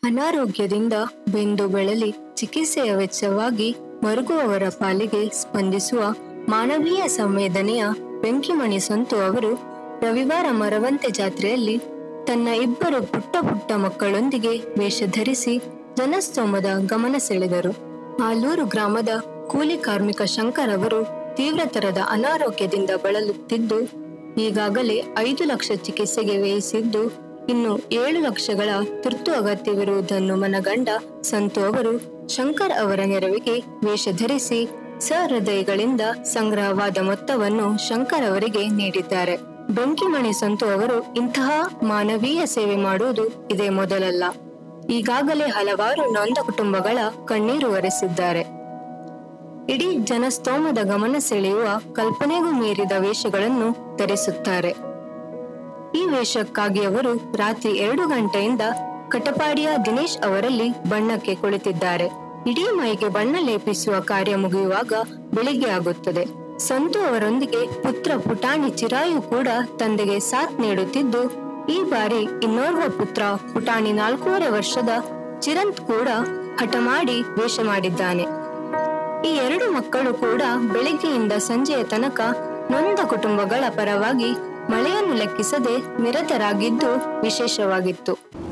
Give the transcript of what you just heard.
ಅನಾರೋಗ್ಯದಿಂದ ಬೆಂದು ಬೆಳಲಿ ಚಿಕಿತ್ಸೆಯ ವೆಚ್ಚವಾಗಿ ಮರುಗುವವರ ಪಾಲಿಗೆ ಸ್ಪಂದಿಸುವ ಮಾನವೀಯ ಸಂವೇದನೆಯ ಬೆಂಕಿಮಣಿ ಸಂತು ಅವರು ರವಿವಾರ ಮರವಂತೆ ಜಾತ್ರೆಯಲ್ಲಿ ತನ್ನ ಇಬ್ಬರು ಪುಟ್ಟ ಪುಟ್ಟ ಮಕ್ಕಳೊಂದಿಗೆ ವೇಷ ಧರಿಸಿ ಜನಸ್ತೋಮದ ಗಮನ ಸೆಳೆದರು ಆಲೂರು ಗ್ರಾಮದ ಕೂಲಿ ಕಾರ್ಮಿಕ ಶಂಕರ್ ಅವರು ತೀವ್ರತರದ ಅನಾರೋಗ್ಯದಿಂದ ಬಳಲುತ್ತಿದ್ದು ಈಗಾಗಲೇ ಐದು ಲಕ್ಷ ಚಿಕಿತ್ಸೆಗೆ ವ್ಯಯಿಸಿದ್ದು ಇನ್ನು ಏಳು ಲಕ್ಷಗಳ ತುರ್ತು ಅಗತ್ಯವಿರುವುದನ್ನು ಮನಗಂಡ ಸಂತು ಅವರು ಶಂಕರ್ ಅವರ ನೆರವಿಗೆ ವೇಷ ಧರಿಸಿ ಸಹೃದಯಗಳಿಂದ ಸಂಗ್ರಹವಾದ ಮೊತ್ತವನ್ನು ಶಂಕರ್ ಅವರಿಗೆ ನೀಡಿದ್ದಾರೆ ಬೆಂಕಿಮಣಿ ಸಂತು ಅವರು ಇಂತಹ ಮಾನವೀಯ ಸೇವೆ ಮಾಡುವುದು ಇದೇ ಮೊದಲಲ್ಲ ಈಗಾಗಲೇ ಹಲವಾರು ನೊಂದ ಕುಟುಂಬಗಳ ಕಣ್ಣೀರು ಒರೆಸಿದ್ದಾರೆ ಇಡೀ ಜನಸ್ತೋಮದ ಗಮನ ಸೆಳೆಯುವ ಕಲ್ಪನೆಗೂ ಮೀರಿದ ವೇಷಗಳನ್ನು ಧರಿಸುತ್ತಾರೆ ಈ ವೇಷಕ್ಕಾಗಿ ಅವರು ರಾತ್ರಿ ಎರಡು ಗಂಟೆಯಿಂದ ಕಟಪಾಡಿಯ ದಿನೇಶ್ ಅವರಲ್ಲಿ ಬಣ್ಣಕ್ಕೆ ಕುಳಿತಿದ್ದಾರೆ ಇಡೀ ಮೈಗೆ ಬಣ್ಣ ಲೇಪಿಸುವ ಕಾರ್ಯ ಮುಗಿಯುವಾಗ ಬೆಳಿಗ್ಗೆ ಆಗುತ್ತದೆ ಸಂತು ಅವರೊಂದಿಗೆ ಪುತ್ರ ಪುಟಾಣಿ ಚಿರಾಯು ಕೂಡ ತಂದೆಗೆ ಸಾಥ್ ನೀಡುತ್ತಿದ್ದು ಈ ಬಾರಿ ಇನ್ನೋರ್ವ ಪುತ್ರ ಪುಟಾಣಿ ನಾಲ್ಕೂವರೆ ವರ್ಷದ ಚಿರಂತ್ ಕೂಡ ಹಠ ಮಾಡಿ ವೇಷ ಮಾಡಿದ್ದಾನೆ ಈ ಎರಡು ಮಕ್ಕಳು ಕೂಡ ಬೆಳಿಗ್ಗೆಯಿಂದ ಸಂಜೆಯ ತನಕ ನೊಂದ ಕುಟುಂಬಗಳ ಪರವಾಗಿ ಮಳೆಯನ್ನು ಲೆಕ್ಕಿಸದೆ ನಿರತರಾಗಿದ್ದು ವಿಶೇಷವಾಗಿತ್ತು